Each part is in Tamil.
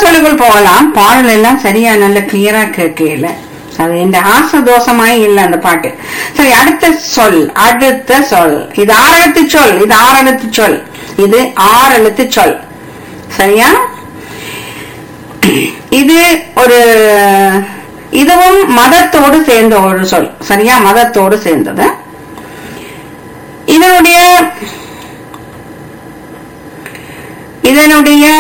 சொல்லுக்குள் போகலாம் பாடல் எல்லாம் சரியா நல்ல கிளியரா கேட்கல அது எந்த ஆசை தோஷமாய் இல்ல அந்த பாட்டு சரி அடுத்த சொல் அடுத்த சொல் இது ஆறு எழுத்து சொல் இது ஆறு எழுத்து சொல் இது ஆறு எழுத்து சொல் சரியா இது ஒரு இதுவும் மதத்தோடு சேர்ந்த ஒரு சொல் சரியா மதத்தோடு சேர்ந்தது இதனுடைய இதனுடைய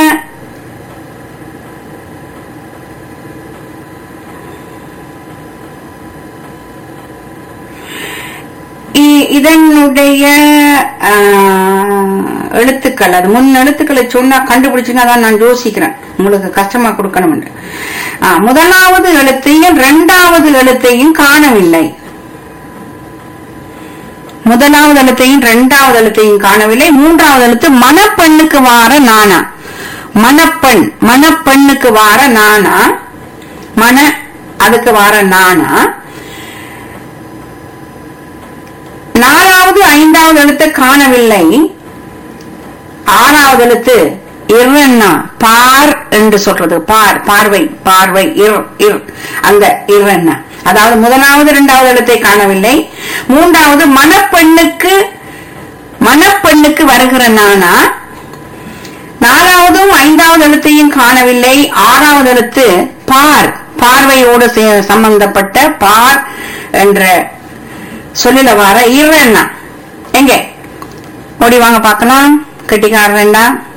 இ- இதனுடைய ஆ, எழுத்துக்கள் அது முன் எழுத்துக்களை சொன்னா கண்டுபிடிச்சுன்னா தான் நான் யோசிக்கிறேன் உங்களுக்கு கஷ்டமா கொடுக்கணும் முதலாவது எழுத்தையும் இரண்டாவது எழுத்தையும் காணவில்லை முதலாவது எழுத்தையும் இரண்டாவது எழுத்தையும் காணவில்லை மூன்றாவது எழுத்து மணப்பெண்ணுக்கு வார நானா மணப்பெண் மணப்பெண்ணுக்கு வார நானா மன அதுக்கு வார நானா நாலாவது ஐந்தாவது எழுத்து காணவில்லை ஆறாவது எழுத்து இர்ன்னா பார் என்று சொல்றது பார் பார்வை பார்வை இர் இர் அந்த இர்ன்னா அதாவது முதலாவது இரண்டாவது எழுத்தை காணவில்லை மூன்றாவது மணப்பெண்ணுக்கு மணப்பெண்ணுக்கு வருகிற நானா நாலாவதும் ஐந்தாவது எழுத்தையும் காணவில்லை ஆறாவது எழுத்து பார் பார்வையோடு சே- சம்பந்தப்பட்ட பார் என்ற சொல்லில வர இவன்னா எங்க ஓடி வாங்க பார்க்கலாம் கெட்டிக்காரன் வேண்டாம்